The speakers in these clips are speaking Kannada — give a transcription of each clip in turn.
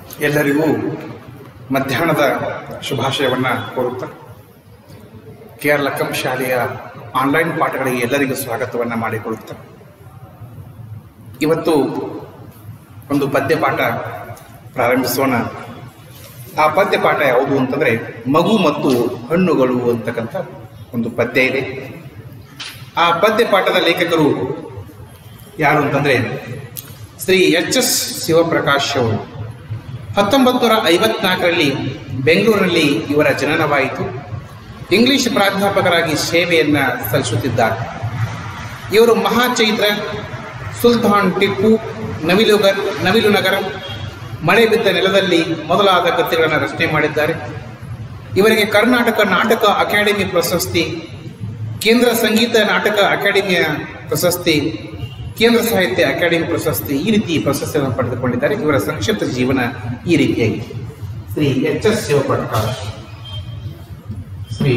ಎಲ್ಲರಿಗೂ ಮಧ್ಯಾಹ್ನದ ಶುಭಾಶಯವನ್ನು ಕೋರುತ್ತಾ ಕೆ ಆರ್ ಲಕ್ಕಂ ಶಾಲೆಯ ಆನ್ಲೈನ್ ಪಾಠಗಳಿಗೆ ಎಲ್ಲರಿಗೂ ಸ್ವಾಗತವನ್ನು ಮಾಡಿಕೊಳ್ಳುತ್ತಾ ಇವತ್ತು ಒಂದು ಪದ್ಯ ಪಾಠ ಪ್ರಾರಂಭಿಸೋಣ ಆ ಪದ್ಯ ಪಾಠ ಯಾವುದು ಅಂತಂದರೆ ಮಗು ಮತ್ತು ಹಣ್ಣುಗಳು ಅಂತಕ್ಕಂಥ ಒಂದು ಪದ್ಯ ಇದೆ ಆ ಪದ್ಯ ಪಾಠದ ಲೇಖಕರು ಯಾರು ಅಂತಂದರೆ ಶ್ರೀ ಎಚ್ ಎಸ್ ಶಿವಪ್ರಕಾಶ್ ಅವರು ಹತ್ತೊಂಬತ್ತು ನೂರ ಐವತ್ನಾಲ್ಕರಲ್ಲಿ ಬೆಂಗಳೂರಿನಲ್ಲಿ ಇವರ ಜನನವಾಯಿತು ಇಂಗ್ಲಿಷ್ ಪ್ರಾಧ್ಯಾಪಕರಾಗಿ ಸೇವೆಯನ್ನು ಸಲ್ಲಿಸುತ್ತಿದ್ದಾರೆ ಇವರು ಮಹಾಚೈತ್ರ ಸುಲ್ತಾನ್ ಟಿಪ್ಪು ನವಿಲುಗರ್ ನವಿಲು ನಗರ ಮಳೆ ಬಿದ್ದ ನೆಲದಲ್ಲಿ ಮೊದಲಾದ ಕೃತಿಗಳನ್ನು ರಚನೆ ಮಾಡಿದ್ದಾರೆ ಇವರಿಗೆ ಕರ್ನಾಟಕ ನಾಟಕ ಅಕಾಡೆಮಿ ಪ್ರಶಸ್ತಿ ಕೇಂದ್ರ ಸಂಗೀತ ನಾಟಕ ಅಕಾಡೆಮಿಯ ಪ್ರಶಸ್ತಿ ಕೇಂದ್ರ ಸಾಹಿತ್ಯ ಅಕಾಡೆಮಿ ಪ್ರಶಸ್ತಿ ಈ ರೀತಿ ಪ್ರಶಸ್ತಿಯನ್ನು ಪಡೆದುಕೊಂಡಿದ್ದಾರೆ ಇವರ ಸಂಕ್ಷಿಪ್ತ ಜೀವನ ಈ ರೀತಿಯಾಗಿದೆ Shri H S Shivaprakash Shri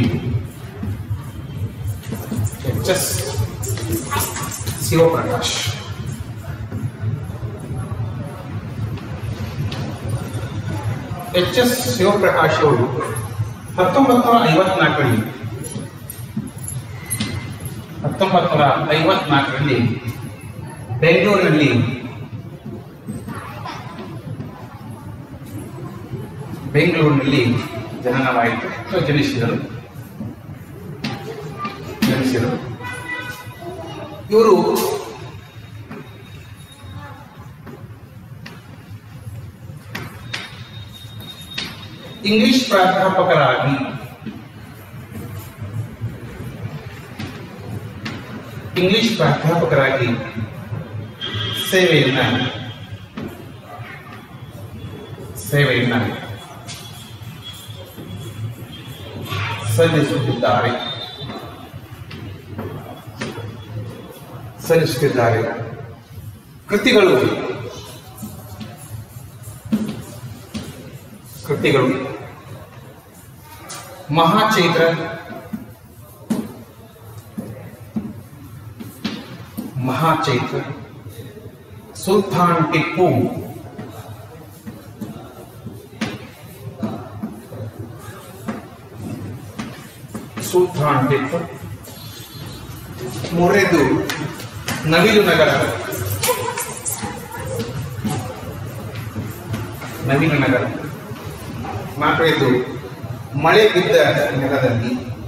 H S Shivaprakash H S Shivaprakash ಅವರು ಹತ್ತೊಂಬತ್ತು ನೂರ ಐವತ್ನಾಲ್ಕರಲ್ಲಿ ಹತ್ತೊಂಬತ್ತು ನೂರ ಐವತ್ನಾಲ್ಕರಲ್ಲಿ ಬೆಂಗಳೂರಿನಲ್ಲಿ ಬೆಂಗಳೂರಿನಲ್ಲಿ ಜನನವಾಯಿತು ಅಥವಾ ಜನಿಸಿದರು ಜನಿಸಿದರು ಇವರು ಇಂಗ್ಲಿಷ್ ಪ್ರಾಧ್ಯಾಪಕರಾಗಿ ಇಂಗ್ಲಿಷ್ ಪ್ರಾಧ್ಯಾಪಕರಾಗಿ ಸೇವೆಯನ್ನ ಸೇವೆಯನ್ನ ಸಲ್ಲಿಸುತ್ತಿದ್ದಾರೆ ಸಲ್ಲಿಸುತ್ತಿದ್ದಾರೆ ಕೃತಿಗಳು ಕೃತಿಗಳು ಮಹಾಚೈತ್ರ ಮಹಾಚೈತ್ರ ಸುಲ್ತಾನ್ ಟಿಪ್ಪು ಸುಲ್ತಾನ್ ಟಿಪ್ಪು ಮೂರನೇದು ನವಿಲು ನಗರ ನವಿಲು ನಗರ ನಾಲ್ಕನೇದು ಮಳೆ ಬಿದ್ದ ನೆಲದಲ್ಲಿ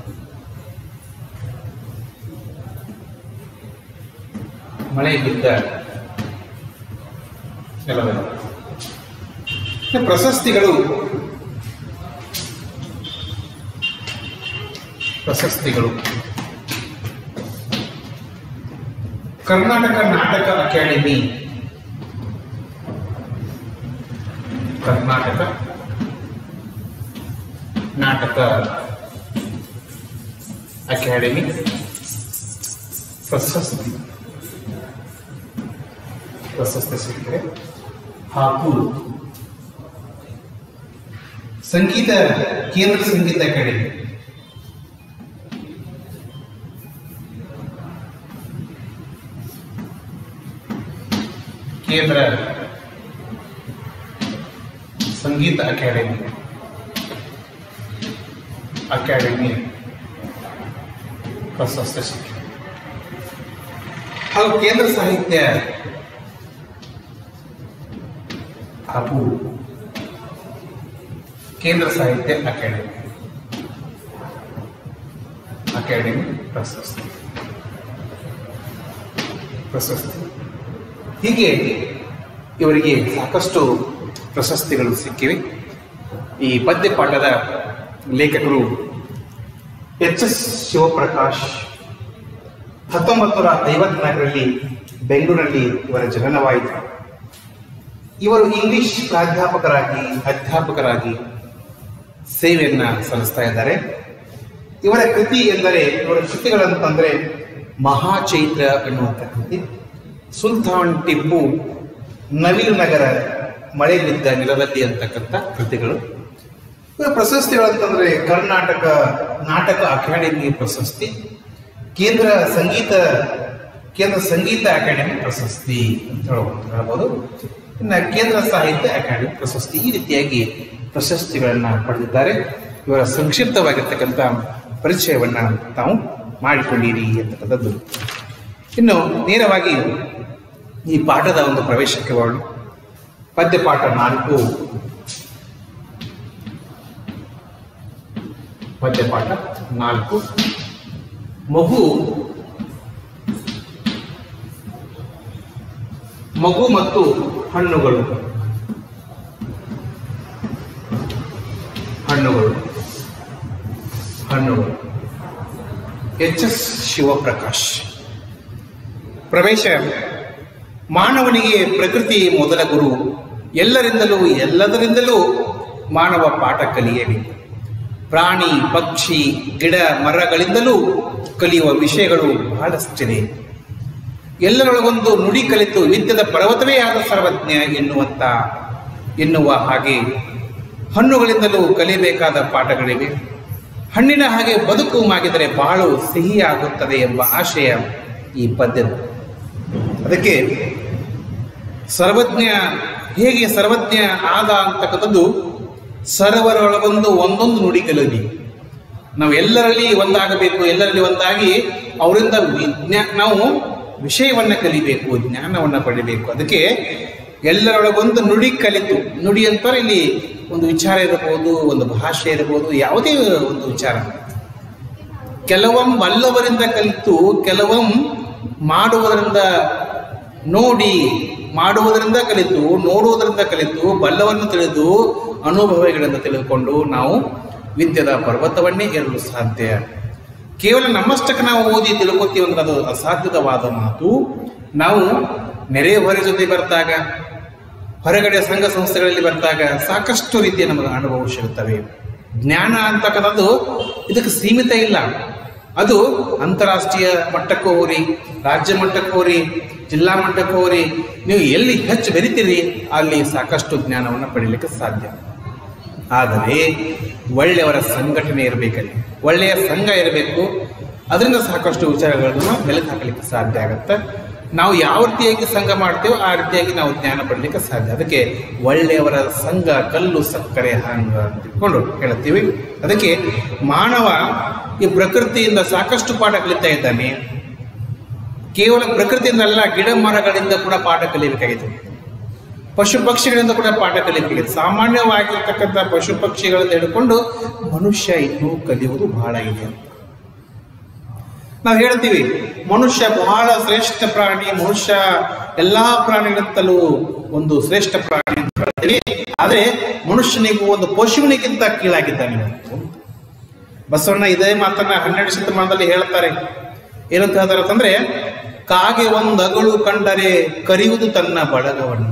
ಮಳೆ ಬಿದ್ದ ನೆಲದಲ್ಲಿ ಇನ್ನು ಪ್ರಶಸ್ತಿಗಳು ಪ್ರಶಸ್ತಿಗಳು ಕರ್ನಾಟಕ ನಾಟಕ ಅಕಾಡೆಮಿ ಕರ್ನಾಟಕ ನಾಟಕ ಅಕಾಡೆಮಿ ಪ್ರಶಸ್ತಿ ಪ್ರಶಸ್ತಿ ಸಿಕ್ಕಿದೆ ಹಾಗೂ ಸಂಗೀತ ಕೇಂದ್ರ ಸಂಗೀತ ಅಕಾಡೆಮಿ ಕೇಂದ್ರ ಸಂಗೀತ ಅಕಾಡೆಮಿ ಅಕಾಡೆಮಿ ಪ್ರಶಸ್ತಿ ಸಿಕ್ಕಿದೆ ಹಾಗೂ ಕೇಂದ್ರ ಸಾಹಿತ್ಯ ಹಾಗೂ ಕೇಂದ್ರ ಸಾಹಿತ್ಯ ಅಕಾಡೆಮಿ ಅಕಾಡೆಮಿ ಪ್ರಶಸ್ತಿ ಪ್ರಶಸ್ತಿ ಹೀಗೆ ಇವರಿಗೆ ಸಾಕಷ್ಟು ಪ್ರಶಸ್ತಿಗಳು ಸಿಕ್ಕಿವೆ ಈ ಪದ್ಯ ಪಾಠದ ಲೇಖಕರು ಎಚ್ ಎಸ್ ಶಿವಪ್ರಕಾಶ್ ಹತ್ತೊಂಬತ್ತು ನೂರ ಐವತ್ನಾಲ್ಕರಲ್ಲಿ ಬೆಂಗಳೂರಿನಲ್ಲಿ ಇವರ ಜನನವಾಯಿತು ಇವರು ಇಂಗ್ಲಿಷ್ ಪ್ರಾಧ್ಯಾಪಕರಾಗಿ ಅಧ್ಯಾಪಕರಾಗಿ ಸೇವೆಯನ್ನ ಸಲ್ಲಿಸ್ತಾ ಇದ್ದಾರೆ ಇವರ ಕೃತಿ ಎಂದರೆ ಇವರ ಕೃತಿಗಳಂತಂದ್ರೆ ಮಹಾಚೈತ್ರ ಎನ್ನುವಂಥ ಕೃತಿ ಸುಲ್ತಾನ್ ಟಿಪ್ಪು ನವಿಲು ನಗರ ಮಳೆ ಬಿದ್ದ ನೆಲದಲ್ಲಿ ಅಂತಕ್ಕಂಥ ಕೃತಿಗಳು ಇವರ ಪ್ರಶಸ್ತಿಗಳಂತಂದ್ರೆ ಕರ್ನಾಟಕ ನಾಟಕ ಅಕಾಡೆಮಿ ಪ್ರಶಸ್ತಿ ಕೇಂದ್ರ ಸಂಗೀತ ಕೇಂದ್ರ ಸಂಗೀತ ಅಕಾಡೆಮಿ ಪ್ರಶಸ್ತಿ ಅಂತ ಹೇಳ್ಬೋದು ಹೇಳ್ಬೋದು ಇನ್ನು ಕೇಂದ್ರ ಸಾಹಿತ್ಯ ಅಕಾಡೆಮಿ ಪ್ರಶಸ್ತಿ ಈ ರೀತಿಯಾಗಿ ಪ್ರಶಸ್ತಿಗಳನ್ನು ಪಡೆದಿದ್ದಾರೆ ಇವರ ಸಂಕ್ಷಿಪ್ತವಾಗಿರ್ತಕ್ಕಂಥ ಪರಿಚಯವನ್ನ ತಾವು ಮಾಡಿಕೊಂಡಿರಿ ಅಂತಕ್ಕಂಥದ್ದು ಇನ್ನು ನೇರವಾಗಿ ಈ ಪಾಠದ ಒಂದು ಪ್ರವೇಶಕ್ಕೆ ಹೊರಡು ಪದ್ಯಪಾಠ ನಾಲ್ಕು ಪದ್ಯಪಾಠ ನಾಲ್ಕು ಮಗು ಮಗು ಮತ್ತು ಹಣ್ಣುಗಳು ಹಣ್ಣುಗಳು ಹಣ್ಣುಗಳು ಎಚ್ ಎಸ್ ಶಿವಪ್ರಕಾಶ್ ಪ್ರವೇಶ ಮಾನವನಿಗೆ ಪ್ರಕೃತಿ ಮೊದಲ ಗುರು ಎಲ್ಲರಿಂದಲೂ ಎಲ್ಲದರಿಂದಲೂ ಮಾನವ ಪಾಠ ಕಲಿಯಬೇಕು ಪ್ರಾಣಿ ಪಕ್ಷಿ ಗಿಡ ಮರಗಳಿಂದಲೂ ಕಲಿಯುವ ವಿಷಯಗಳು ಬಹಳಷ್ಟಿದೆ ಎಲ್ಲರೊಳಗೊಂದು ನುಡಿ ಕಲಿತು ವಿದ್ಯದ ಪರ್ವತವೇ ಆದ ಸರ್ವಜ್ಞ ಎನ್ನುವಂತ ಎನ್ನುವ ಹಾಗೆ ಹಣ್ಣುಗಳಿಂದಲೂ ಕಲಿಯಬೇಕಾದ ಪಾಠಗಳಿವೆ ಹಣ್ಣಿನ ಹಾಗೆ ಬದುಕು ಮಾಗಿದರೆ ಬಾಳು ಸಿಹಿಯಾಗುತ್ತದೆ ಎಂಬ ಆಶಯ ಈ ಪದ್ಯದ ಅದಕ್ಕೆ ಸರ್ವಜ್ಞ ಹೇಗೆ ಸರ್ವಜ್ಞ ಆದ ಅಂತಕ್ಕಂಥದ್ದು ಸರ್ವರೊಳಗೊಂದು ಒಂದೊಂದು ನುಡಿ ಕಲಿಯಲಿ ನಾವು ಎಲ್ಲರಲ್ಲಿ ಒಂದಾಗಬೇಕು ಎಲ್ಲರಲ್ಲಿ ಒಂದಾಗಿ ಅವರಿಂದ ವಿಜ್ಞಾ ನಾವು ವಿಷಯವನ್ನ ಕಲಿಬೇಕು ಜ್ಞಾನವನ್ನ ಪಡಿಬೇಕು ಅದಕ್ಕೆ ಎಲ್ಲರೊಳಗೊಂದು ನುಡಿ ಕಲಿತು ನುಡಿ ಅಂತಾರೆ ಇಲ್ಲಿ ಒಂದು ವಿಚಾರ ಇರಬಹುದು ಒಂದು ಭಾಷೆ ಇರಬಹುದು ಯಾವುದೇ ಒಂದು ವಿಚಾರ ಕೆಲವಂ ಬಲ್ಲವರಿಂದ ಕಲಿತು ಕೆಲವಂ ಮಾಡುವುದರಿಂದ ನೋಡಿ ಮಾಡುವುದರಿಂದ ಕಲಿತು ನೋಡುವುದರಿಂದ ಕಲಿತು ಬಲ್ಲವನ್ನು ತಿಳಿದು ಅನುಭವಗಳಿಂದ ತಿಳಿದುಕೊಂಡು ನಾವು ವಿದ್ಯದ ಪರ್ವತವನ್ನೇ ಏರಲು ಸಾಧ್ಯ ಕೇವಲ ನಮ್ಮಷ್ಟಕ್ಕೆ ನಾವು ಓದಿ ತಿಳ್ಕೊತೀವಿ ಅಂದ್ರೆ ಅದು ಅಸಾಧ್ಯವಾದ ಮಾತು ನಾವು ನೆರೆಹೊರೆ ಜೊತೆ ಬರ್ತಾಗ ಹೊರಗಡೆ ಸಂಘ ಸಂಸ್ಥೆಗಳಲ್ಲಿ ಬಂದಾಗ ಸಾಕಷ್ಟು ರೀತಿಯ ನಮಗೆ ಅನುಭವ ಸಿಗುತ್ತವೆ ಜ್ಞಾನ ಅಂತಕ್ಕಂಥದ್ದು ಇದಕ್ಕೆ ಸೀಮಿತ ಇಲ್ಲ ಅದು ಅಂತಾರಾಷ್ಟ್ರೀಯ ಮಟ್ಟಕ್ಕೆ ಹೋಗ್ರಿ ರಾಜ್ಯ ಮಟ್ಟಕ್ಕೆ ಹೋಗ್ರಿ ಜಿಲ್ಲಾ ಮಟ್ಟಕ್ಕೆ ಹೋಗ್ರಿ ನೀವು ಎಲ್ಲಿ ಹೆಚ್ಚು ಬೆರಿತೀರಿ ಅಲ್ಲಿ ಸಾಕಷ್ಟು ಜ್ಞಾನವನ್ನು ಪಡೀಲಿಕ್ಕೆ ಸಾಧ್ಯ ಆದರೆ ಒಳ್ಳೆಯವರ ಸಂಘಟನೆ ಇರಬೇಕಲ್ಲಿ ಒಳ್ಳೆಯ ಸಂಘ ಇರಬೇಕು ಅದರಿಂದ ಸಾಕಷ್ಟು ವಿಚಾರಗಳನ್ನು ಮೆಲುಕು ಹಾಕಲಿಕ್ಕೆ ಸಾಧ್ಯ ಆಗುತ್ತೆ ನಾವು ಯಾವ ರೀತಿಯಾಗಿ ಸಂಘ ಮಾಡ್ತೇವೋ ಆ ರೀತಿಯಾಗಿ ನಾವು ಜ್ಞಾನ ಪಡಲಿಕ್ಕೆ ಸಾಧ್ಯ ಅದಕ್ಕೆ ಒಳ್ಳೆಯವರ ಸಂಘ ಕಲ್ಲು ಸಕ್ಕರೆ ಹಂಗ ಅಂತ ತಿಳ್ಕೊಂಡು ಹೇಳ್ತೀವಿ ಅದಕ್ಕೆ ಮಾನವ ಈ ಪ್ರಕೃತಿಯಿಂದ ಸಾಕಷ್ಟು ಪಾಠ ಕಲಿತಾ ಇದ್ದಾನೆ ಕೇವಲ ಪ್ರಕೃತಿಯಿಂದಲ್ಲ ಗಿಡ ಮರಗಳಿಂದ ಕೂಡ ಪಾಠ ಕಲಿಯಬೇಕಾಗಿದೆ ಪಶು ಪಕ್ಷಿಗಳಿಂದ ಕೂಡ ಪಾಠ ಕಲಿಯಬೇಕಾಗಿದೆ ಸಾಮಾನ್ಯವಾಗಿರ್ತಕ್ಕಂಥ ಪಶು ಪಕ್ಷಿಗಳಿಂದ ಹಿಡ್ಕೊಂಡು ಮನುಷ್ಯ ಇನ್ನೂ ಕಲಿಯುವುದು ಬಹಳ ಇದೆ ನಾವು ಹೇಳ್ತೀವಿ ಮನುಷ್ಯ ಬಹಳ ಶ್ರೇಷ್ಠ ಪ್ರಾಣಿ ಮನುಷ್ಯ ಎಲ್ಲಾ ಪ್ರಾಣಿಗಳಿಂತಲೂ ಒಂದು ಶ್ರೇಷ್ಠ ಪ್ರಾಣಿ ಅಂತ ಹೇಳ್ತೀವಿ ಆದ್ರೆ ಮನುಷ್ಯನಿಗೂ ಒಂದು ಪಶುವಿನಿಗಿಂತ ಕೀಳಾಗಿದ್ದಾನೆ ಇವತ್ತು. ಬಸವಣ್ಣ ಇದೇ ಮಾತನ್ನ ಹನ್ನೆರಡು ಶತಮಾನದಲ್ಲಿ ಹೇಳ್ತಾರೆ ಏನಂತ ಹೇಳ್ತಾರೆ ಅಂತಂದ್ರೆ ಕಾಗೆ ಒಂದು ಅಗಳು ಕಂಡರೆ ಕರಿಯುವುದು ತನ್ನ ಬಳಗವನ್ನು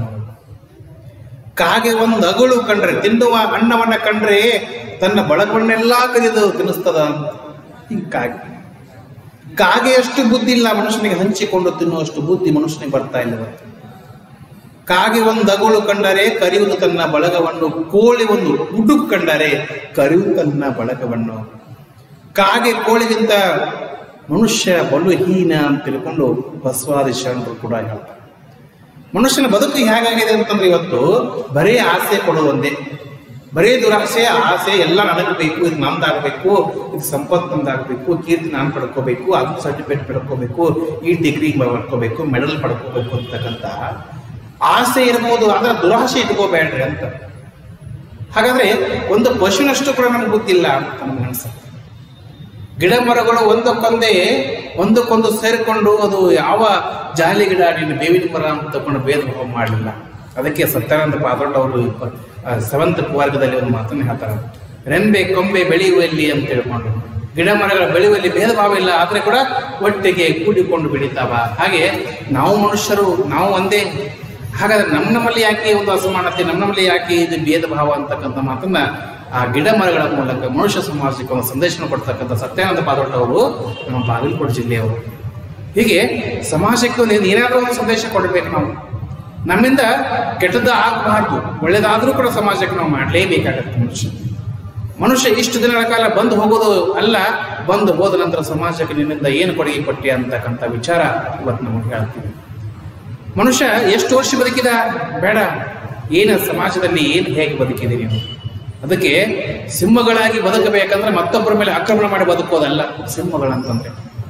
ಕಾಗೆ ಒಂದು ಅಗಳು ಕಂಡ್ರೆ ತಿನ್ನುವ ಅನ್ನವನ್ನ ಕಂಡ್ರೆ ತನ್ನ ಬಳಗವನ್ನೆಲ್ಲ ಕರಿದು ತಿನ್ನಿಸ್ತದ ಅಂತ ಹಿಂಗ್ ಕಾಗೆ ಕಾಗೆಯಷ್ಟು ಬುದ್ಧಿ ಇಲ್ಲ ಮನುಷ್ಯನಿಗೆ ಹಂಚಿಕೊಂಡು ತಿನ್ನುವಷ್ಟು ಬುದ್ಧಿ ಮನುಷ್ಯನಿಗೆ ಬರ್ತಾ ಇಲ್ಲ ಇವತ್ತು. ಕಾಗೆ ಒಂದು ಅಗಳು ಕಂಡರೆ ಕರಿಯುವುದು ತನ್ನ ಬಳಗವನ್ನು ಕೋಳಿ ಒಂದು ಉಡುಕು ಕಂಡರೆ ಕರಿಯುವುದು ತನ್ನ ಬಳಗವನ್ನು ಕಾಗೆ ಕೋಳಿಗಿಂತ ಮನುಷ್ಯ ಬಲು ಹೀನ ಅಂತ ತಿಳ್ಕೊಂಡು ಬಸವಾದಿ ಶರಣರು ಕೂಡ ಹೇಳ್ತಾರೆ ಮನುಷ್ಯನ ಬದುಕು ಹೇಗಾಗಿದೆ ಅಂತಂದ್ರೆ ಇವತ್ತು ಬರೀ ಆಸೆ ಕೊಡೋದು ಒಂದೇ ಬರೀ ದುರಾಸೆ ಆಸೆ ಎಲ್ಲ ನನಗೆ ಬೇಕು ಇದು ನಮ್ದಾಗಬೇಕು ಇದು ಸಂಪತ್ತು ನಮ್ದಾಗಬೇಕು ಕೀರ್ತಿ ನಾನು ಪಡ್ಕೋಬೇಕು ಅದು ಸರ್ಟಿಫಿಕೇಟ್ ಪಡ್ಕೋಬೇಕು ಈ ಡಿಗ್ರಿ ಪಡ್ಕೋಬೇಕು ಮೆಡಲ್ ಪಡ್ಕೋಬೇಕು ಅಂತಕ್ಕಂಥ ಆಸೆ ಇರ್ಬೋದು ಆದ್ರೆ ದುರಾಸೆ ಇಟ್ಕೋಬೇಡ್ರಿ ಅಂತ ಹಾಗಾದ್ರೆ ಒಂದು ಪಶುನಷ್ಟು ಕೂಡ ನಮ್ಗೆ ಗೊತ್ತಿಲ್ಲ ಅಂತ ನಮ್ಗೆ ಅನ್ಸುತ್ತೆ ಗಿಡ ಮರಗಳು ಒಂದಕ್ಕೊಂದೇ ಒಂದಕ್ಕೊಂದು ಸೇರಿಕೊಂಡು ಅದು ಯಾವ ಜಾಲಿ ಗಿಡ ನೀನು ಬೇವಿನ ಮರ ಅಂತ ತಗೊಂಡು ಭೇದ ಭಾವ ಮಾಡಲಿಲ್ಲ ಅದಕ್ಕೆ ಸತ್ಯಾನಂದ ಪಾದೊಡ್ಡ ಅವರು ಸೆವೆಂತ್ ವರ್ಗದಲ್ಲಿ ಒಂದು ಮಾತನ್ನು ಹೇಳ್ತಾರೆ ರೆಂಬೆ ಕೊಂಬೆ ಬೆಳೆಯುವಲ್ಲಿ ಅಂತ ತಿಳ್ಕೊಂಡು ಗಿಡ ಮರಗಳ ಬೆಳೆಯುವಲ್ಲಿ ಭೇದ ಭಾವ ಇಲ್ಲ ಆದ್ರೆ ಕೂಡ ಒಟ್ಟಿಗೆ ಕೂಡಿಕೊಂಡು ಬೆಳೀತಾವ ಹಾಗೆ ನಾವು ಮನುಷ್ಯರು ನಾವು ಒಂದೇ ಹಾಗಾದ್ರೆ ನಮ್ಮ ನಮ್ಮಲ್ಲಿ ಯಾಕೆ ಒಂದು ಅಸಮಾನತೆ ನಮ್ಮ ನಮ್ಮಲ್ಲಿ ಯಾಕೆ ಇದು ಭೇದ ಭಾವ ಅಂತಕ್ಕಂಥ ಮಾತನ್ನ ಆ ಗಿಡ ಮರಗಳ ಮೂಲಕ ಮನುಷ್ಯ ಸಮಾಜಕ್ಕೆ ಒಂದು ಸಂದೇಶ ಕೊಡ್ತಕ್ಕಂಥ ಸತ್ಯಾನಂದ ಪಾದೊಡ್ಡ ಅವರು ನಮ್ಮ ಬಾಗಲಕೋಟೆ ಜಿಲ್ಲೆಯವರು ಹೀಗೆ ಸಮಾಜಕ್ಕೆ ಒಂದು ಏನಾದರೂ ಒಂದು ಸಂದೇಶ ಕೊಡಬೇಕು ನಾವು ನಮ್ಮಿಂದ ಕೆಟ್ಟದ್ದು ಆಗಬಾರ್ದು ಒಳ್ಳೇದಾದರೂ ಕೂಡ ಸಮಾಜಕ್ಕೆ ನಾವು ಮಾಡಲೇಬೇಕಾಗತ್ತೆ ಮನುಷ್ಯ ಮನುಷ್ಯ ಇಷ್ಟು ದಿನಗಳ ಕಾಲ ಬಂದು ಹೋಗೋದು ಅಲ್ಲ ಬಂದು ಹೋದ ನಂತರ ಸಮಾಜಕ್ಕೆ ನಿನ್ನಿಂದ ಏನು ಕೊಡುಗೆ ಕೊಟ್ಟಿ ಅಂತಕ್ಕಂಥ ವಿಚಾರ ಇವತ್ತು ನಮಗೆ ಹೇಳ್ತೀವಿ ಮನುಷ್ಯ ಎಷ್ಟು ವರ್ಷ ಬದುಕಿದ ಬೇಡ ಏನು ಸಮಾಜದಲ್ಲಿ ಏನು ಹೇಗೆ ಬದುಕಿದೆ ನೀನು ಅದಕ್ಕೆ ಸಿಂಹಗಳಾಗಿ ಬದುಕಬೇಕಂದ್ರೆ ಮತ್ತೊಬ್ಬರ ಮೇಲೆ ಆಕ್ರಮಣ ಮಾಡಿ ಬದುಕೋದಲ್ಲ ಸಿಂಹಗಳಂತಂದ್ರೆ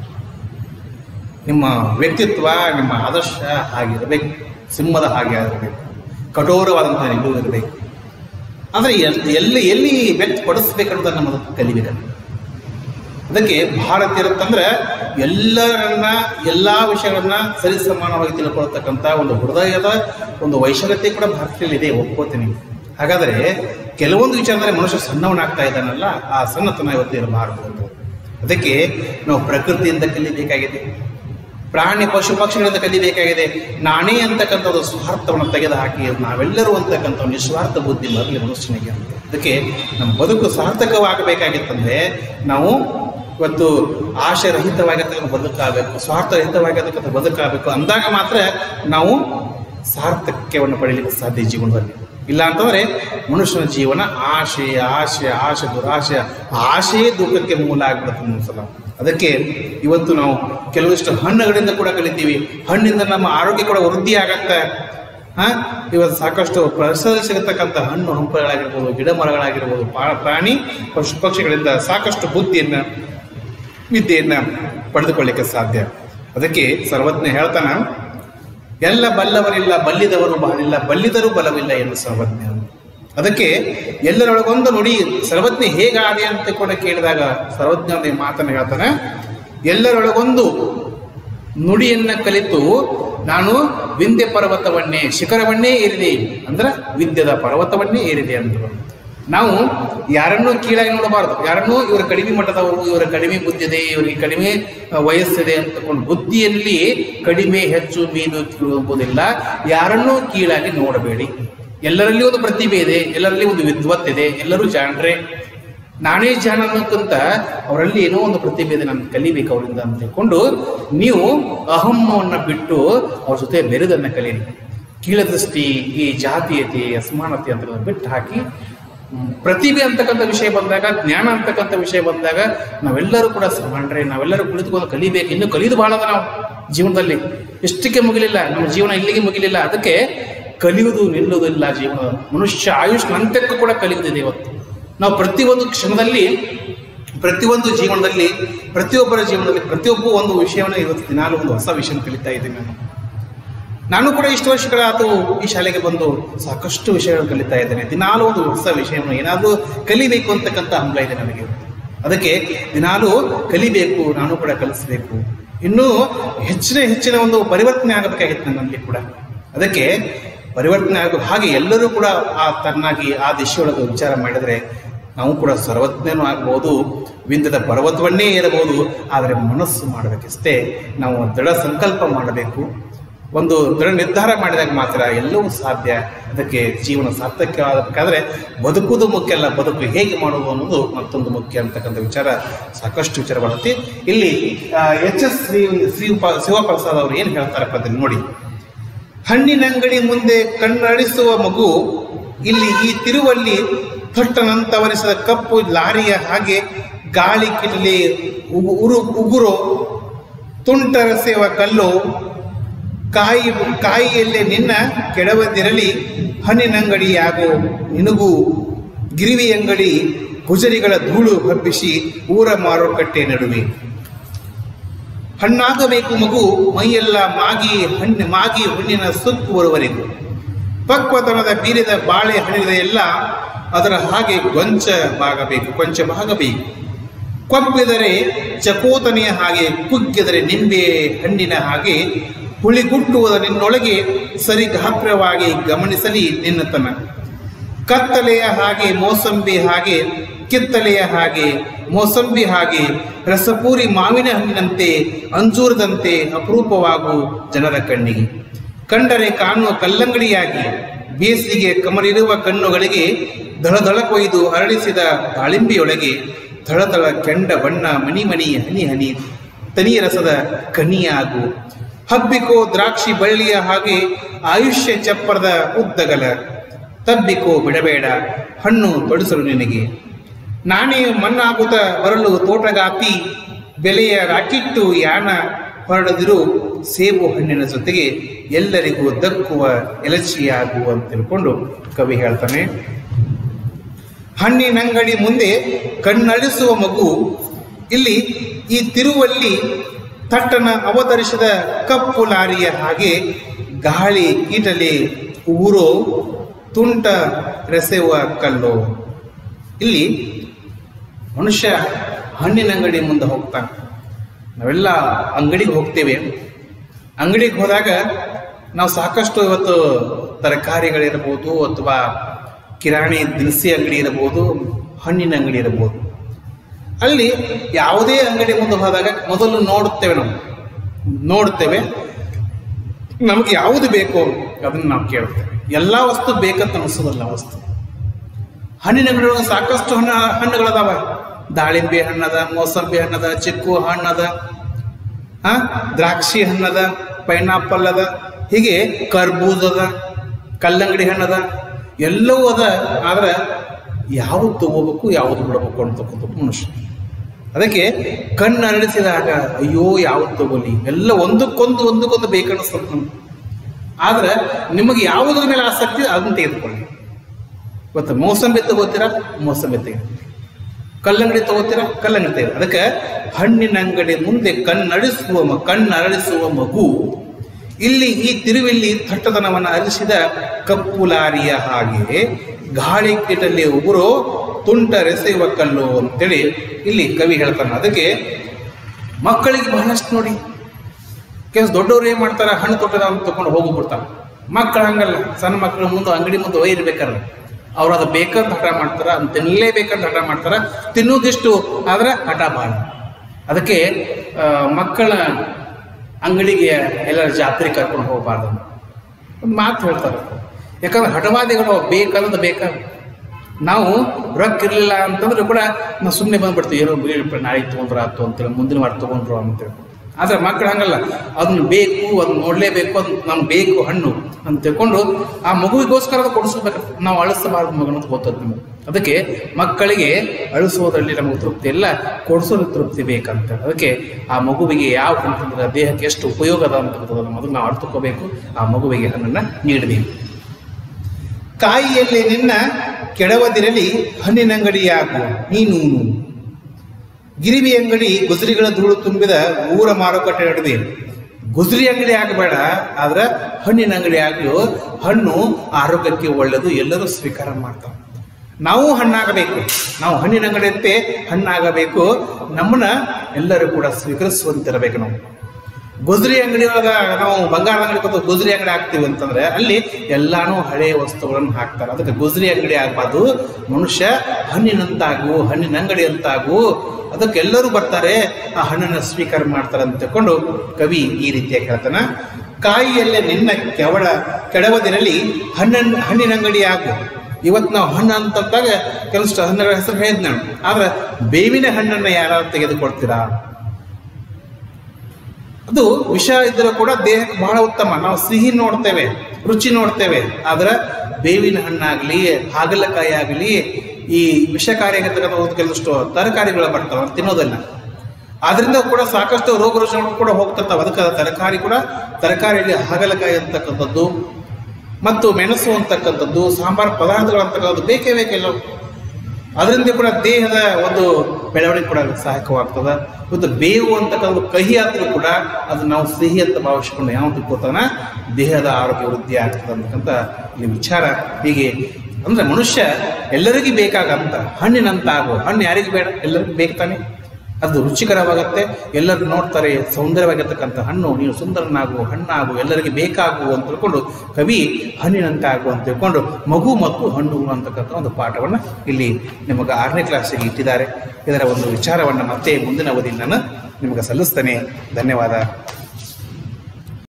ನಿಮ್ಮ ವ್ಯಕ್ತಿತ್ವ ನಿಮ್ಮ ಆದರ್ಶ ಹಾಗಿರಬೇಕು ಸಿಂಹದ ಹಾಗೆ ಆಗಿರಬೇಕು ಕಠೋರವಾದಂತಹ ನಿಲುವು ಇರಬೇಕು ಆದರೆ ಎಲ್- ಎಲ್ಲಿ ಎಲ್ಲಿ ವ್ಯಕ್ತಪಡಿಸ್ಬೇಕನ್ನೋದನ್ನ ನಮ್ಮದು ಕಲಿಬೇಕು ಅದಕ್ಕೆ ಭಾರತೀಯರಂತಂದ್ರೆ ಎಲ್ಲರನ್ನ ಎಲ್ಲಾ ವಿಷಯಗಳನ್ನ ಸರಿ ಸಮಾನವಾಗಿ ತಿಳ್ಕೊಳ್ತಕ್ಕಂಥ ಒಂದು ಹೃದಯದ ಒಂದು ವೈಶಾಲ್ಯತೆ ಕೂಡ ಭಾರತೀಯಲ್ಲಿ ಇದೆ ಒಪ್ಕೋತೀನಿ ಹಾಗಾದರೆ ಕೆಲವೊಂದು ವಿಚಾರದಲ್ಲಿ ಮನುಷ್ಯ ಸಣ್ಣವನಾಗ್ತಾ ಇದ್ದಾನಲ್ಲ ಆ ಸಣ್ಣತನ ಇವತ್ತು ಇರಬಾರದು ಅಂತ ಅದಕ್ಕೆ ನಾವು ಪ್ರಕೃತಿಯಿಂದ ಕಲಿಬೇಕಾಗಿದೆ ಪ್ರಾಣಿ ಪಶು ಪಕ್ಷಿಗಳಿಂದ ಕಲಿಬೇಕಾಗಿದೆ ನಾನೇ ಅಂತಕ್ಕಂಥದ್ದು ಸ್ವಾರ್ಥವನ್ನು ತೆಗೆದು ಹಾಕಿ ನಾವೆಲ್ಲರೂ ಅಂತಕ್ಕಂಥ ಒಂದು ನಿಸ್ವಾರ್ಥ ಬುದ್ಧಿ ಬರಲಿ ಮನುಷ್ಯನಿಗೆ ಅಂತ ಅದಕ್ಕೆ ನಮ್ಮ ಬದುಕು ಸಾರ್ಥಕವಾಗಬೇಕಾಗಿತ್ತಂದ್ರೆ ನಾವು ಇವತ್ತು ಆಶೆ ರಹಿತವಾಗಿರ್ತಕ್ಕಂಥ ಬದುಕಾಗಬೇಕು ಸ್ವಾರ್ಥರಹಿತವಾಗಿರ್ತಕ್ಕಂಥ ಬದುಕಾಗಬೇಕು ಅಂದಾಗ ಮಾತ್ರ ನಾವು ಸಾರ್ಥಕ್ಯವನ್ನು ಪಡೀಲಿಕ್ಕೆ ಸಾಧ್ಯ ಜೀವನದಲ್ಲಿ ಇಲ್ಲ ಅಂತಂದ್ರೆ ಮನುಷ್ಯನ ಜೀವನ ಆಶೆ ಆಶೆ ಆಶೆ ದುರಾಶೆ ಆಶೆಯೇ ದುಃಖಕ್ಕೆ ಮೂಲ ಆಗ್ಬಿಡುತ್ತೆ ಒಂದ್ಸಲ ಅದಕ್ಕೆ ಇವತ್ತು ನಾವು ಕೆಲವಷ್ಟು ಹಣ್ಣುಗಳಿಂದ ಕೂಡ ಕಲಿತೀವಿ ಹಣ್ಣಿಂದ ನಮ್ಮ ಆರೋಗ್ಯ ಕೂಡ ವೃದ್ಧಿ ಆಗತ್ತೆ ಹಾ ಇವತ್ತು ಸಾಕಷ್ಟು ಪರಿಸರದಲ್ಲಿ ಸಿಗತಕ್ಕಂಥ ಹಣ್ಣು ಹಂಪಗಳಾಗಿರ್ಬೋದು ಗಿಡ ಮರಗಳಾಗಿರ್ಬೋದು ಪಾ- ಪ್ರಾಣಿ ಪಶು ಪಕ್ಷಿಗಳಿಂದ ಸಾಕಷ್ಟು ಬುದ್ಧಿಯನ್ನ ವಿದ್ಯೆಯನ್ನ ಪಡೆದುಕೊಳ್ಳಿಕ್ಕೆ ಸಾಧ್ಯ ಅದಕ್ಕೆ ಸರ್ವಜ್ಞ ಹೇಳ್ತಾನ ಎಲ್ಲ ಬಲ್ಲವರಿಲ್ಲ ಬಲ್ಲಿದವರು ಬಹಳಿಲ್ಲ ಬಲ್ಲಿದರೂ ಬಲವಿಲ್ಲ ಎಂದು ಸರ್ವಜ್ಞ ಅದಕ್ಕೆ ಎಲ್ಲರೊಳಗೊಂದು ನುಡಿ ಸರ್ವಜ್ಞ ಹೇಗಾದೆ ಅಂತ ಕೂಡ ಕೇಳಿದಾಗ ಸರ್ವಜ್ಞ ಒಂದು ಈ ಮಾತನ್ನು ಹೇಳ್ತಾನೆ ಎಲ್ಲರೊಳಗೊಂದು ನುಡಿಯನ್ನ ಕಲಿತು ನಾನು ವಿಂಧ್ಯ ಪರ್ವತವನ್ನೇ ಶಿಖರವನ್ನೇ ಏರಿದೆ ಅಂದ್ರೆ ವಿದ್ಯದ ಪರ್ವತವನ್ನೇ ಏರಿದೆ ಅಂದ್ರು ನಾವು ಯಾರನ್ನೂ ಕೀಳಾಗಿ ನೋಡಬಾರದು ಯಾರನ್ನೂ ಇವರ ಕಡಿಮೆ ಮಟ್ಟದವರು ಇವರ ಕಡಿಮೆ ಬುದ್ಧಿ ಇದೆ ಇವರಿಗೆ ಕಡಿಮೆ ಆ, ವಯಸ್ಸಿದೆ ಅಂತಕೊಂಡು ಬುದ್ಧಿಯಲ್ಲಿ ಕಡಿಮೆ ಹೆಚ್ಚು ಮೀನು ಕೀಳು ಎಂಬುದಿಲ್ಲ ಯಾರನ್ನೂ ಕೀಳಾಗಿ ನೋಡಬೇಡಿ ಎಲ್ಲರಲ್ಲಿ ಒಂದು ಪ್ರತಿಭೆ ಇದೆ ಎಲ್ಲರಲ್ಲಿ ಒಂದು ವಿದ್ವತ್ತಿದೆ ಎಲ್ಲರೂ ಜಾಣರೇ ನಾನೇ ಜಾಣ ಅನ್ನೋಕ್ಕಿಂತ ಅವರಲ್ಲಿ ಏನೋ ಒಂದು ಪ್ರತಿಭೆ ಇದೆ ನಾನು ಕಲಿಬೇಕು ಅವರಿಂದ ಅಂತ ತಿಳ್ಕೊಂಡು ನೀವು ಅಹಮ್ಮವನ್ನು ಬಿಟ್ಟು ಅವ್ರ ಜೊತೆ ಬೆರೆದನ್ನ ಕಲೀರಿ ಕೀಳದೃಷ್ಟಿ ಈ ಜಾತೀಯತೆ ಅಸಮಾನತೆ ಅಂತ ಬಿಟ್ಟು ಹಾಕಿ ಹ್ಮ್, ಪ್ರತಿಭೆ ಅಂತಕ್ಕಂಥ ವಿಷಯ ಬಂದಾಗ ಜ್ಞಾನ ಅಂತಕ್ಕಂಥ ವಿಷಯ ಬಂದಾಗ ನಾವೆಲ್ಲರೂ ಕೂಡ ಸಮಾನರೇ ನಾವೆಲ್ಲರೂ ಕುಳಿತುಕೊಂಡು ಕಲಿಬೇಕು ಇನ್ನು ಕಲಿದು ಬಹಳ ಅದ ನಾವು ಜೀವನದಲ್ಲಿ ಇಷ್ಟಕ್ಕೆ ಮುಗಿಲಿಲ್ಲ ನಮ್ಮ ಜೀವನ ಇಲ್ಲಿಗೆ ಮುಗಿಲಿಲ್ಲ ಅದಕ್ಕೆ ಕಲಿಯುವುದು ನಿಲ್ಲುವುದಿಲ್ಲ ಜೀವನ ಮನುಷ್ಯ ಆಯುಷ್ ನಂತಕ್ಕೂ ಕೂಡ ಕಲಿಯುವುದಿದೆ ಇವತ್ತು ನಾವು ಪ್ರತಿಯೊಂದು ಕ್ಷಣದಲ್ಲಿ ಪ್ರತಿಯೊಂದು ಜೀವನದಲ್ಲಿ ಪ್ರತಿಯೊಬ್ಬರ ಜೀವನದಲ್ಲಿ ಪ್ರತಿಯೊಬ್ಬ ಒಂದು ವಿಷಯವನ್ನು ಇವತ್ತು ದಿನಾಲು ಒಂದು ಹೊಸ ವಿಷಯ ಕಲಿತಾ ಇದ್ದೀನಿ ನಾನು ನಾನು ಕೂಡ ಇಷ್ಟು ವರ್ಷಗಳಾತು ಈ ಶಾಲೆಗೆ ಬಂದು ಸಾಕಷ್ಟು ವಿಷಯಗಳನ್ನು ಕಲಿತಾ ಇದ್ದೇನೆ ದಿನಾಲು ಒಂದು ಹೊಸ ವಿಷಯವನ್ನು ಏನಾದರೂ ಕಲಿಬೇಕು ಅಂತಕ್ಕಂಥ ಹಂಬಲ ಇದೆ ನನಗೆ ಅದಕ್ಕೆ ದಿನಾಲು ಕಲಿಬೇಕು ನಾನು ಕೂಡ ಕಲಿಸಬೇಕು ಇನ್ನೂ ಹೆಚ್ಚಿನ ಹೆಚ್ಚಿನ ಒಂದು ಪರಿವರ್ತನೆ ಆಗಬೇಕಾಗಿತ್ತು ನನ್ನಲ್ಲಿ ಕೂಡ ಅದಕ್ಕೆ ಪರಿವರ್ತನೆ ಆಗೋ ಹಾಗೆ ಎಲ್ಲರೂ ಕೂಡ ಆ ತನ್ನಾಗಿ ಆ ದಿಶೆಯೊಳಗೆ ವಿಚಾರ ಮಾಡಿದರೆ ನಾವು ಕೂಡ ಸರ್ವಜ್ಞನೂ ಆಗ್ಬೋದು ವಿಂದದ ಪರ್ವತವನ್ನೇ ಏರಬಹುದು ಆದರೆ ಮನಸ್ಸು ಮಾಡಬೇಕಷ್ಟೇ ನಾವು ದೃಢ ಸಂಕಲ್ಪ ಮಾಡಬೇಕು ಒಂದು ದೃಢ ನಿರ್ಧಾರ ಮಾಡಿದಾಗ ಮಾತ್ರ ಎಲ್ಲವೂ ಸಾಧ್ಯ ಅದಕ್ಕೆ ಜೀವನ ಸಾರ್ಥಕ್ಯವಾಗಬೇಕಾದ್ರೆ ಬದುಕುವುದು ಮುಖ್ಯ ಅಲ್ಲ ಬದುಕು ಹೇಗೆ ಮಾಡುವುದು ಅನ್ನೋದು ಮತ್ತೊಂದು ಮುಖ್ಯ ಅಂತಕ್ಕಂಥ ವಿಚಾರ ಸಾಕಷ್ಟು ವಿಚಾರ ಬರುತ್ತೆ ಇಲ್ಲಿ ಎಚ್ ಎಸ್ ಶ್ರೀ ಶ್ರೀ ಶಿವಪ್ರಸಾದ್ ಅವರು ಏನು ಹೇಳ್ತಾರಪ್ಪ ಅದನ್ನು ನೋಡಿ ಹಣ್ಣಿನಂಗಡಿ ಮುಂದೆ ಕಣ್ಣಳಿಸುವ ಮಗು ಇಲ್ಲಿ ಈ ತಿರುವಲ್ಲಿ ಥಟ್ಟನಂತವರಿಸಿದ ಕಪ್ಪು ಲಾರಿಯ ಹಾಗೆ ಗಾಳಿ ಕಿಟಲಿ ಉಗು- ಉರು ಉಗುರು ತುಂಟರಸೆವ ಕಲ್ಲು ಕಾಯಿ ಕಾಯಿಯಲ್ಲೇ ನಿನ್ನ ಕೆಡವದಿರಲಿ ಹಣ್ಣಿನಂಗಡಿಯಾಗೋ ನಿನಗೂ ಗಿರಿವಿ ಅಂಗಡಿ ಗುಜರಿಗಳ ಧೂಳು ಹಬ್ಬಿಸಿ ಊರ ಮಾರುಕಟ್ಟೆ ನಡುವೆ ಹಣ್ಣಾಗಬೇಕು ಮಗು ಮೈಯೆಲ್ಲ ಮಾಗಿ ಹಣ್ಣು ಮಾಗಿ ಹುಣ್ಣಿನ ಸುತ್ತುವವರೆಗೂ ಪಕ್ವತನದ ಬೀರಿದ ಬಾಳೆ ಹಣ್ಣಿದ ಎಲ್ಲ ಅದರ ಹಾಗೆ ಗೊಂಚ ಬಾಗಬೇಕು ಕೊಂಚ ಬಾಗಬೇಕು ಕೊಬ್ಬಿದರೆ ಚಕೋತನೆಯ ಹಾಗೆ ಕುಗ್ಗಿದರೆ ನಿಂಬೆ ಹಣ್ಣಿನ ಹಾಗೆ ಹುಳಿಗುಟ್ಟುವುದ ನಿನ್ನೊಳಗೆ ಸರಿ ಗಾತ್ರವಾಗಿ ಗಮನಿಸಲಿ ನಿನ್ನತನ ಕತ್ತಲೆಯ ಹಾಗೆ ಮೋಸಂಬಿ ಹಾಗೆ ಕಿತ್ತಲೆಯ ಹಾಗೆ ಮೋಸಂಬಿ ಹಾಗೆ ರಸಪೂರಿ ಮಾವಿನ ಹಣ್ಣಿನಂತೆ ಅಂಜೂರದಂತೆ ಅಪರೂಪವಾಗು ಜನರ ಕಣ್ಣಿಗೆ ಕಂಡರೆ ಕಾಣುವ ಕಲ್ಲಂಗಡಿಯಾಗಿ ಬೇಸಿಗೆ ಕಮರಿರುವ ಕಣ್ಣುಗಳಿಗೆ ದಳದಳ ಕೊಯ್ದು ಅರಳಿಸಿದ ದಾಳಿಂಬೆಯೊಳಗೆ ಥಳಥಳ ಕೆಂಡ ಬಣ್ಣ ಮಣಿ ಮಣಿ ಹನಿ ಹನಿ ತನಿ ರಸದ ಕನಿಯಾಗು ಹಬ್ಬಿಕೋ ದ್ರಾಕ್ಷಿ ಬಳ್ಳಿಯ ಹಾಗೆ ಆಯುಷ್ಯ ಚಪ್ಪರದ ಉದ್ದಗಲ ತಬ್ಬಿಕೋ ಬಿಡಬೇಡ ಹಣ್ಣು ತೊಡಿಸಲು ನಿನಗೆ ನಾನೇ ಮಣ್ಣಾಗುತ್ತ ಬರಲು ತೋಟಗಾತಿ ಬೆಲೆಯ ರಾಕಿಟ್ಟು ಯಾನ ಹೊರಡದಿರು ಸೇಬು ಹಣ್ಣಿನ ಜೊತೆಗೆ ಎಲ್ಲರಿಗೂ ದಕ್ಕುವ ಎಲಚಿಯಾಗು ಅಂತ ತಿಳ್ಕೊಂಡು ಕವಿ ಹೇಳ್ತಾನೆ ಹಣ್ಣಿನಂಗಡಿ ಮುಂದೆ ಕಣ್ಣಳಿಸುವ ಮಗು ಇಲ್ಲಿ ಈ ತಿರುವಲ್ಲಿ ತಟ್ಟನ ಅವತರಿಸಿದ ಕಪ್ಪು ಲಾರಿಯ ಹಾಗೆ ಗಾಳಿ ಕೀಟಲಿ ಊರೋ ತುಂಟರೆಸೆಯುವ ಕಲ್ಲು ಇಲ್ಲಿ ಮನುಷ್ಯ ಹಣ್ಣಿನ ಅಂಗಡಿ ಮುಂದೆ ಹೋಗ್ತಾನೆ ನಾವೆಲ್ಲ ಅಂಗಡಿಗೆ ಹೋಗ್ತೇವೆ ಅಂಗಡಿಗೆ ಹೋದಾಗ ನಾವು ಸಾಕಷ್ಟು ಇವತ್ತು ತರಕಾರಿಗಳಿರ್ಬೋದು ಅಥವಾ ಕಿರಾಣಿ ದಿನಸಿ ಅಂಗಡಿ ಇರಬಹುದು ಹಣ್ಣಿನ ಅಂಗಡಿ ಇರಬಹುದು ಅಲ್ಲಿ ಯಾವುದೇ ಅಂಗಡಿ ಮುಂದೆ ಹೋದಾಗ ಮೊದಲು ನೋಡುತ್ತೇವೆ ನಾವು ನೋಡುತ್ತೇವೆ ನಮಗೆ ಯಾವುದು ಬೇಕು ಅದನ್ನು ನಾವು ಕೇಳ್ತೇವೆ ಎಲ್ಲ ವಸ್ತು ಬೇಕಂತ ಅನಿಸೋದಲ್ಲ ವಸ್ತು ಹಣ್ಣಿನ ಅಂಗಡಿ ಒಳಗೆ ಸಾಕಷ್ಟು ಹಣ್ಣ ಹಣ್ಣುಗಳದಾವ ದಾಳಿಂಬೆ ಹಣ್ಣದ ಮೋಸಂಬಿ ಹಣ್ಣದ ಚಿಕ್ಕು ಹಣ್ಣದ ಆ ದ್ರಾಕ್ಷಿ ಹಣ್ಣದ ಪೈನಾಪಲ್ ಅದ ಹೀಗೆ ಕರ್ಬೂಜ್ ಅದ ಕಲ್ಲಂಗಡಿ ಹಣ್ಣದ ಎಲ್ಲವೂ ಅದ ಆದ್ರೆ ಯಾವುದು ತಗೋಬೇಕು ಯಾವುದು ಬಿಡಬೇಕು ಅಂತಕ್ಕಂಥದ್ದು ಮನುಷ್ಯ ಅದಕ್ಕೆ ಕಣ್ಣು ಅರಳಿಸಿದಾಗ ಅಯ್ಯೋ ಯಾವ್ದು ತಗೋಲಿ ಎಲ್ಲ ಒಂದಕ್ಕೊಂದು ಒಂದಕ್ಕೊಂದು ಬೇಕನ್ನಿಸ್ತದೆ ನಮ್ಗೆ ಆದ್ರೆ ನಿಮಗೆ ಯಾವುದ್ರ ಮೇಲೆ ಆಸಕ್ತಿ ಅದನ್ನ ತೆಗೆದುಕೊಳ್ಳಿ ಇವತ್ತು ಮೋಸಂಬಿ ತಗೋತೀರಾ ಮೋಸಂಬಿ ತೆಗೆ ಕಲ್ಲಂಗಡಿ ತಗೋತೀರಾ ಕಲ್ಲಂಗಡಿ ತೆಗೆ ಅದಕ್ಕೆ ಹಣ್ಣಿನ ಅಂಗಡಿ ಮುಂದೆ ಕಣ್ಣಡಿಸುವ ಮ- ಕಣ್ಣರಳಿಸುವ ಮಗು ಇಲ್ಲಿ ಈ ತಿರುವಿಲ್ಲಿ ತಟ್ಟದನವನ್ನು ಅರಿಸಿದ ಕಪ್ಪು ಲಾರಿಯ ಹಾಗೆ ಗಾಳಿ ಕಿಟಲ್ಲಿ ಉಗುರು ತುಂಟ ರೆಸೆಯುವ ಕಲ್ಲು ಅಂತೇಳಿ ಇಲ್ಲಿ ಕವಿ ಹೇಳ್ತಾನೆ ಅದಕ್ಕೆ ಮಕ್ಕಳಿಗೆ ಬಹಳಷ್ಟು ನೋಡಿ ಕೆಲಸ ದೊಡ್ಡವ್ರು ಏನ್ ಮಾಡ್ತಾರ ಹಣ್ಣು ತೊಟ್ಟದ ಅಂತ ತಗೊಂಡು ಹೋಗ್ಬಿಡ್ತಾರ ಮಕ್ಕಳು ಹಂಗಲ್ಲ ಸಣ್ಣ ಮಕ್ಕಳು ಮುಂದೆ ಅಂಗಡಿ ಮುಂದೆ ಒಯ್ಯಿರ್ಬೇಕಲ್ಲ ಅವ್ರು ಅದು ಬೇಕಂತ ಹಠ ಮಾಡ್ತಾರ ಅದನ್ನ ತಿನ್ನಲೇಬೇಕಂತ ಹಠ ಮಾಡ್ತಾರ ತಿನ್ನೋದಿಷ್ಟು ಆದ್ರೆ ಹಠ ಬಾಳ ಅದಕ್ಕೆ ಆ, ಮಕ್ಕಳ ಅಂಗಡಿಗೆ ಎಲ್ಲ ಜಾತ್ರೆ ಕರ್ಕೊಂಡು ಹೋಗಬಾರ್ದು ಒಂದು ಮಾತು ಹೇಳ್ತಾರೆ ಯಾಕಂದ್ರೆ ಹಠವಾದಿಗಳು ಬೇಕನ್ನೋದು ಬೇಕಾ ನಾವು ರೊಕ್ಕ ಇರಲಿಲ್ಲ ಅಂತಂದ್ರೆ ಕೂಡ ನಾವು ಸುಮ್ಮನೆ ಬಂದ್ಬಿಡ್ತೀವಿ ಏನೋ ಬೀಳ್ ನಾಳೆ ತೊಗೊಂಡ್ರು ಆಯ್ತು ಅಂತೇಳಿ ಮುಂದಿನ ವಾರ ತೊಗೊಂಡ್ರು ಅಂತೇಳಿ ಆದರೆ ಮಕ್ಕಳು ಹಂಗಲ್ಲ ಅದನ್ನ ಬೇಕು ಅದನ್ನ ನೋಡಲೇಬೇಕು ಅದು ನಮ್ಗೆ ಬೇಕು ಹಣ್ಣು ಅಂತ ತಿಳ್ಕೊಂಡು ಆ ಮಗುವಿಗೋಸ್ಕರ ಅದು ಕೊಡಿಸ್ಬೇಕು ನಾವು ಅಳಿಸಬಾರ್ದು ಮಗನ ಅಂತ ಗೊತ್ತದ ನಮಗೆ ಅದಕ್ಕೆ ಮಕ್ಕಳಿಗೆ ಅಳಿಸೋದ್ರಲ್ಲಿ ನಮಗೆ ತೃಪ್ತಿ ಇಲ್ಲ ಕೊಡಿಸೋದು ತೃಪ್ತಿ ಬೇಕಂತ ಅದಕ್ಕೆ ಆ ಮಗುವಿಗೆ ಯಾವ ಅಂತಂದ್ರೆ ದೇಹಕ್ಕೆ ಎಷ್ಟು ಉಪಯೋಗ ಅದ ಅಂತಕ್ಕಂಥದ್ದು ಮೊದಲು ನಾವು ಅರ್ಥಕೋಬೇಕು ಆ ಮಗುವಿಗೆ ಹಣ್ಣನ್ನು ನೀಡಬೇಕು ಕಾಯಿಯಲ್ಲಿ ನಿನ್ನ ಕೆಡವದಿರಲಿ ಹಣ್ಣಿನಂಗಡಿಯಾಗು ನೀನು ಗಿರಿವಿ ಅಂಗಡಿ ಗುಜರಿಗಳ ಧೂಳು ತುಂಬಿದ ಊರ ಮಾರುಕಟ್ಟೆ ನಡುವೆ ಗುಜರಿ ಅಂಗಡಿ ಆಗಬೇಡ ಆದ್ರೆ ಹಣ್ಣಿನ ಅಂಗಡಿ ಆಗಲು ಹಣ್ಣು ಆರೋಗ್ಯಕ್ಕೆ ಒಳ್ಳೆಯದು ಎಲ್ಲರೂ ಸ್ವೀಕಾರ ಮಾಡ್ತಾರೆ ನಾವು ಹಣ್ಣಾಗಬೇಕು ನಾವು ಹಣ್ಣಿನ ಅಂಗಡಿ ಅಂತೆ ಹಣ್ಣಾಗಬೇಕು ನಮ್ಮನ್ನ ಎಲ್ಲರೂ ಕೂಡ ಸ್ವೀಕರಿಸುವಂತಿರಬೇಕು ನಾವು ಗುಜರಿ ಅಂಗಡಿ ಒಳಗ ನಾವು ಬಂಗಾರದ ಅಂಗಡಿ ಕೊಟ್ಟು ಗುಜರಿ ಅಂಗಡಿ ಹಾಕ್ತೀವಿ ಅಂತಂದ್ರೆ ಅಲ್ಲಿ ಎಲ್ಲಾನು ಹಳೆಯ ವಸ್ತುಗಳನ್ನು ಹಾಕ್ತಾರೆ ಅದಕ್ಕೆ ಗುಜರಿ ಅಂಗಡಿ ಆಗ್ಬಾರ್ದು ಮನುಷ್ಯ ಹಣ್ಣಿನಂತಾಗು ಹಣ್ಣಿನ ಅಂಗಡಿ ಅಂತಾಗು ಅದಕ್ಕೆ ಎಲ್ಲರೂ ಬರ್ತಾರೆ ಆ ಹಣ್ಣನ್ನು ಸ್ವೀಕಾರ ಮಾಡ್ತಾರೆ ಅಂತ ತಿಳ್ಕೊಂಡು ಕವಿ ಈ ರೀತಿಯಾಗಿ ಹೇಳ್ತಾನ ಕಾಯಿಯಲ್ಲೇ ನಿನ್ನ ಕೆವಳ ಕೆಡವದಿರಲಿ ಹಣ್ಣಿನ ಹಣ್ಣಿನ ಅಂಗಡಿ ಆಗು ಇವತ್ತು ನಾವು ಹಣ್ಣು ಅಂತಂದಾಗ ಕೆಲವಷ್ಟು ಹಣ್ಣುಗಳ ಹೆಸರು ಹೇಳಿದ್ ನಾನು ಆದ್ರೆ ಬೇವಿನ ಹಣ್ಣನ್ನು ಯಾರು ತೆಗೆದುಕೊಳ್ತೀರಾ ಅದು ವಿಷ ಇದ್ರೂ ಕೂಡ ದೇಹಕ್ಕೆ ಬಹಳ ಉತ್ತಮ ನಾವು ಸಿಹಿ ನೋಡ್ತೇವೆ ರುಚಿ ನೋಡ್ತೇವೆ ಆದ್ರೆ ಬೇವಿನ ಹಣ್ಣಾಗ್ಲಿ ಹಾಗಲಕಾಯಿ ಆಗಲಿ ಈ ವಿಷಕಾರಿ ಆಗಿರ್ತಕ್ಕಂಥ ಕೆಲವಷ್ಟು ತರಕಾರಿಗಳು ಬರ್ತಾವೆ ಅವ್ರು ತಿನ್ನೋದಲ್ಲ ಆದ್ರಿಂದ ಕೂಡ ಸಾಕಷ್ಟು ರೋಗ ರುಜಿನಗಳು ಕೂಡ ಹೋಗ್ತಿರ್ತಾವೆ ಅದಕ್ಕೆ ತರಕಾರಿ ಕೂಡ ತರಕಾರಿಯಲ್ಲಿ ಹಾಗಲಕಾಯಿ ಅಂತಕ್ಕಂಥದ್ದು ಮತ್ತು ಮೆಣಸು ಅಂತಕ್ಕಂಥದ್ದು ಸಾಂಬಾರು ಪದಾರ್ಥಗಳು ಅಂತಕ್ಕಂಥದ್ದು ಬೇಕೇ ಬೇಕೆಲ್ಲ ಅದರಿಂದ ಕೂಡ ದೇಹದ ಒಂದು ಬೆಳವಣಿಗೆ ಕೂಡ ಸಹಾಯಕವಾಗ್ತದೆ ಮತ್ತು ಬೇವು ಅಂತಕ್ಕಂಥ ಕಹಿ ಆದರೂ ಕೂಡ ಅದು ನಾವು ಸಿಹಿ ಅಂತ ಭಾವಿಸ್ಕೊಂಡು ಯಾವ ತಿಳ್ಕೊತಾನ ದೇಹದ ಆರೋಗ್ಯ ವೃದ್ಧಿ ಆಗ್ತದೆ ಅಂತಕ್ಕಂಥ ಇಲ್ಲಿ ವಿಚಾರ ಹೀಗೆ ಅಂದ್ರೆ ಮನುಷ್ಯ ಎಲ್ಲರಿಗೂ ಬೇಕಾಗಂತ ಹಣ್ಣಿನಂತ ಆಗು ಹಣ್ಣು ಯಾರಿಗೂ ಬೇಡ ಎಲ್ಲರಿಗೂ ಬೇಕು ತಾನೆ ಅದು ರುಚಿಕರವಾಗತ್ತೆ ಎಲ್ಲರೂ ನೋಡ್ತಾರೆ ಸೌಂದರ್ಯವಾಗಿರ್ತಕ್ಕಂಥ ಹಣ್ಣು ನೀನು ಸುಂದರನಾಗು ಹಣ್ಣಾಗು ಎಲ್ಲರಿಗೆ ಬೇಕಾಗು ಅಂತ ತಿಳ್ಕೊಂಡು ಕವಿ ಹಣ್ಣಿನಂತೆ ಆಗು ಅಂತ ತಿಳ್ಕೊಂಡು ಮಗು ಮತ್ತು ಹಣ್ಣು ಅಂತಕ್ಕಂಥ ಒಂದು ಪಾಠವನ್ನು ಇಲ್ಲಿ ನಿಮಗೆ ಆರನೇ ಕ್ಲಾಸಿಗೆ ಇಟ್ಟಿದ್ದಾರೆ ಇದರ ಒಂದು ವಿಚಾರವನ್ನು ಮತ್ತೆ ಮುಂದಿನ ಅವಧಿಯಲ್ಲಿ ನಾನು ನಿಮಗೆ ಸಲ್ಲಿಸ್ತೇನೆ ಧನ್ಯವಾದ